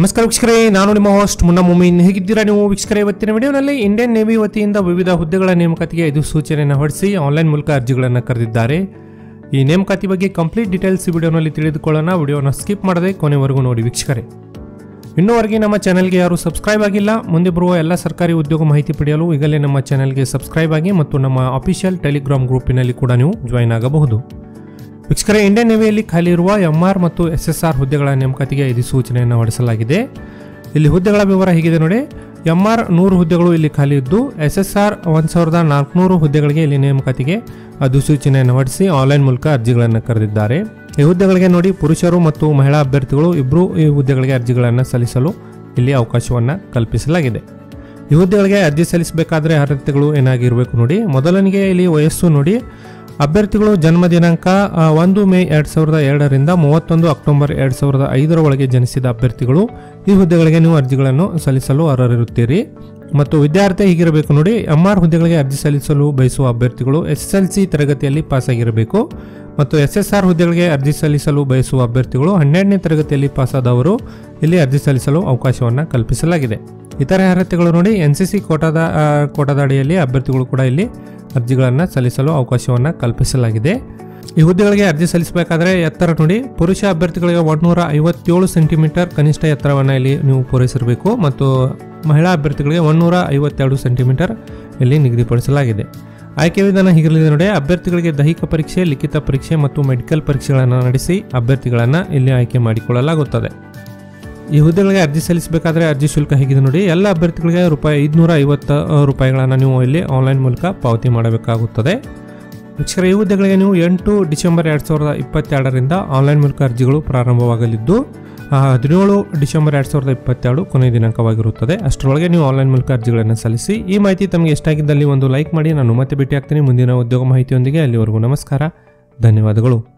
ನಮಸ್ಕಾರ ವೀಕ್ಷಕರೇ ನಾನು ನಿಮ್ಮ ಹೋಸ್ಟ್ ಮುನ್ನ ಮುಮೀನ್ ಹೇಗಿದ್ದೀರಾ ನೀವು ವೀಕ್ಷಕರೇ ಇವತ್ತಿನ ವಿಡಿಯೋನಲ್ಲಿ ಇಂಡಿಯನ್ ನೇವಿ ವತಿಯಿಂದ ವಿವಿಧ ಹುದ್ದೆಗಳ ನೇಮಕಾತಿಗೆ ಇದು ಸೂಚನೆಯನ್ನು ಹೊರಡಿಸಿ ಆನ್ಲೈನ್ ಮೂಲಕ ಅರ್ಜಿಗಳನ್ನು ಕರೆದಿದ್ದಾರೆ ಈ ನೇಮಕಾತಿ ಬಗ್ಗೆ ಕಂಪ್ಲೀಟ್ ಡೀಟೇಲ್ಸ್ ಈ ವಿಡಿಯೋನಲ್ಲಿ ತಿಳಿದುಕೊಳ್ಳೋಣ ವಿಡಿಯೋನ ಸ್ಕಿಪ್ ಮಾಡದೆ ಕೊನೆವರೆಗೂ ನೋಡಿ ವೀಕ್ಷಕರೇ ಇನ್ನೂವರೆಗೆ ನಮ್ಮ ಚಾನೆಲ್ಗೆ ಯಾರು ಸಬ್ಸ್ಕ್ರೈಬ್ ಆಗಿಲ್ಲ ಮುಂದೆ ಬರುವ ಎಲ್ಲ ಸರ್ಕಾರಿ ಉದ್ಯೋಗ ಮಾಹಿತಿ ಪಡೆಯಲು ಈಗಲೇ ನಮ್ಮ ಚಾನೆಲ್ಗೆ ಸಬ್ಸ್ಕ್ರೈಬ್ ಆಗಿ ಮತ್ತು ನಮ್ಮ ಅಫಿಷಿಯಲ್ ಟೆಲಿಗ್ರಾಮ್ ಗ್ರೂಪಿನಲ್ಲಿ ಕೂಡ ನೀವು ಜಾಯಿನ್ ಆಗಬಹುದು ವೀಕ್ಷಕರೇ ಇಂಡಿಯನ್ ನೇವಿಯಲ್ಲಿ ಖಾಲಿ ಇರುವ ಎಂಆರ್ ಮತ್ತು ಎಸ್ ಎಸ್ ಆರ್ ಹುದ್ದೆಗಳ ನೇಮಕಾತಿಗೆ ಇದು ಸೂಚನೆಯನ್ನು ಹೊರಡಿಸಲಾಗಿದೆ ಇಲ್ಲಿ ಹುದ್ದೆಗಳ ವಿವರ ಹೀಗಿದೆ ನೋಡಿ ಎಂಆರ್ ನೂರು ಹುದ್ದೆಗಳು ಇಲ್ಲಿ ಖಾಲಿ ಇದ್ದು ಎಸ್ ಎಸ್ ಆರ್ ಒಂದು ಸಾವಿರದ ನಾಲ್ಕುನೂರು ಹುದ್ದೆಗಳಿಗೆ ಇಲ್ಲಿ ನೇಮಕಾತಿಗೆ ಅಧಿಸೂಚನೆಯನ್ನು ಹೊರಡಿಸಿ ಆನ್ಲೈನ್ ಮೂಲಕ ಅರ್ಜಿಗಳನ್ನು ಕರೆದಿದ್ದಾರೆ ಈ ಹುದ್ದೆಗಳಿಗೆ ನೋಡಿ ಪುರುಷರು ಮತ್ತು ಮಹಿಳಾ ಅಭ್ಯರ್ಥಿಗಳು ಇಬ್ಬರು ಈ ಹುದ್ದೆಗಳಿಗೆ ಅರ್ಜಿಗಳನ್ನು ಸಲ್ಲಿಸಲು ಇಲ್ಲಿ ಅವಕಾಶವನ್ನು ಕಲ್ಪಿಸಲಾಗಿದೆ ಈ ಹುದ್ದೆಗಳಿಗೆ ಅರ್ಜಿ ಸಲ್ಲಿಸಬೇಕಾದ್ರೆ ಅರ್ಹತೆಗಳು ಏನಾಗಿರಬೇಕು ನೋಡಿ ಮೊದಲನಿಗೆ ಇಲ್ಲಿ ವಯಸ್ಸು ನೋಡಿ ಅಭ್ಯರ್ಥಿಗಳು ಜನ್ಮ ದಿನಾಂಕ ಆ, ಒಂದು ಮೇ ಎರಡು ಸಾವಿರದ ಎರಡರಿಂದ ಮೂವತ್ತೊಂದು ಅಕ್ಟೋಬರ್ ಎರಡು ಸಾವಿರದ ಐದರ ಒಳಗೆ ಜನಿಸಿದ ಅಭ್ಯರ್ಥಿಗಳು ಈ ಹುದ್ದೆಗಳಿಗೆ ನೀವು ಅರ್ಜಿಗಳನ್ನು ಸಲ್ಲಿಸಲು ಅರ್ಹರಿರುತ್ತೀರಿ ಮತ್ತು ವಿದ್ಯಾರ್ಥಿ ಹೀಗಿರಬೇಕು ನೋಡಿ ಎಂ ಆರ್ ಹುದ್ದೆಗಳಿಗೆ ಅರ್ಜಿ ಸಲ್ಲಿಸಲು ಬಯಸುವ ಅಭ್ಯರ್ಥಿಗಳು ಎಸ್ ಎಲ್ ಸಿ ತರಗತಿಯಲ್ಲಿ ಪಾಸಾಗಿರಬೇಕು ಮತ್ತು ಎಸ್ ಎಸ್ ಆರ್ ಹುದ್ದೆಗಳಿಗೆ ಅರ್ಜಿ ಸಲ್ಲಿಸಲು ಬಯಸುವ ಅಭ್ಯರ್ಥಿಗಳು ಹನ್ನೆರಡನೇ ತರಗತಿಯಲ್ಲಿ ಪಾಸಾದವರು ಇಲ್ಲಿ ಅರ್ಜಿ ಸಲ್ಲಿಸಲು ಅವಕಾಶವನ್ನು ಕಲ್ಪಿಸಲಾಗಿದೆ ಇತರೆ ಅರ್ಹತೆಗಳು ನೋಡಿ ಎನ್ ಸಿ ಸಿ ಕೋಟಾದ ಆ, ಕೋಟಾದ ಅಡಿಯಲ್ಲಿ ಅಭ್ಯರ್ಥಿಗಳು ಕೂಡ ಇಲ್ಲಿ ಅರ್ಜಿಗಳನ್ನು ಸಲ್ಲಿಸಲು ಅವಕಾಶವನ್ನು ಕಲ್ಪಿಸಲಾಗಿದೆ ಈ ಹುದ್ದೆಗಳಿಗೆ ಅರ್ಜಿ ಸಲ್ಲಿಸಬೇಕಾದ್ರೆ ಎತ್ತರ ನೋಡಿ ಪುರುಷ ಅಭ್ಯರ್ಥಿಗಳಿಗೆ ಒಂದೂರ ಐವತ್ತೇಳು ಸೆಂಟಿಮೀಟರ್ ಕನಿಷ್ಠ ಎತ್ತರವನ್ನು ಇಲ್ಲಿ ನೀವು ಪೂರೈಸಿರಬೇಕು ಮತ್ತು ಮಹಿಳಾ ಅಭ್ಯರ್ಥಿಗಳಿಗೆ ಒಂದೂರ ಐವತ್ತೆರಡು ಸೆಂಟಿಮೀಟರ್ ಇಲ್ಲಿ ನಿಗದಿಪಡಿಸಲಾಗಿದೆ ಆಯ್ಕೆ ವಿಧಾನ ಹೀಗಿರಲಿದೆ ನೋಡಿ ಅಭ್ಯರ್ಥಿಗಳಿಗೆ ದೈಹಿಕ ಪರೀಕ್ಷೆ ಲಿಖಿತ ಪರೀಕ್ಷೆ ಮತ್ತು ಮೆಡಿಕಲ್ ಪರೀಕ್ಷೆಗಳನ್ನು ನಡೆಸಿ ಅಭ್ಯರ್ಥಿಗಳನ್ನು ಇಲ್ಲಿ ಆಯ್ಕೆ ಮಾಡಿಕೊಳ್ಳಲಾಗುತ್ತದೆ ಈ ಹುದ್ದೆಗಳಿಗೆ ಅರ್ಜಿ ಸಲ್ಲಿಸಬೇಕಾದ್ರೆ ಅರ್ಜಿ ಶುಲ್ಕ ಹೇಗಿದೆ ನೋಡಿ ಎಲ್ಲ ಅಭ್ಯರ್ಥಿಗಳಿಗೆ ರೂಪಾಯಿ ಐದುನೂರ ಐವತ್ತು ರೂಪಾಯಿಗಳನ್ನು ನೀವು ಇಲ್ಲಿ ಆನ್ಲೈನ್ ಮೂಲಕ ಪಾವತಿ ಮಾಡಬೇಕಾಗುತ್ತದೆ ವೀಕ್ಷಕರ ಈ ಹುದ್ದೆಗಳಿಗೆ ನೀವು ಎಂಟು ಡಿಸೆಂಬರ್ ಎರಡು ಸಾವಿರದ ಇಪ್ಪತ್ತೆರಡರಿಂದ ಆನ್ಲೈನ್ ಮೂಲಕ ಅರ್ಜಿಗಳು ಪ್ರಾರಂಭವಾಗಲಿದ್ದು ಆ, ಹದಿನೇಳು ಡಿಸೆಂಬರ್ ಎರಡು ಸಾವಿರದ ಇಪ್ಪತ್ತೆರಡು ಕೊನೆಯ ದಿನಾಂಕವಾಗಿರುತ್ತದೆ ಅಷ್ಟರೊಳಗೆ ನೀವು ಆನ್ಲೈನ್ ಮೂಲಕ ಅರ್ಜಿಗಳನ್ನು ಸಲ್ಲಿಸಿ ಈ ಮಾಹಿತಿ ತಮಗೆ ಇಷ್ಟಾಗಿದ್ದಲ್ಲಿ ಒಂದು ಲೈಕ್ ಮಾಡಿ ನಾನು ಮತ್ತೆ ಭೇಟಿ ಆಗ್ತೀನಿ ಮುಂದಿನ ಉದ್ಯೋಗ ಮಾಹಿತಿಯೊಂದಿಗೆ ಅಲ್ಲಿವರೆಗೂ ನಮಸ್ಕಾರ ಧನ್ಯವಾದಗಳು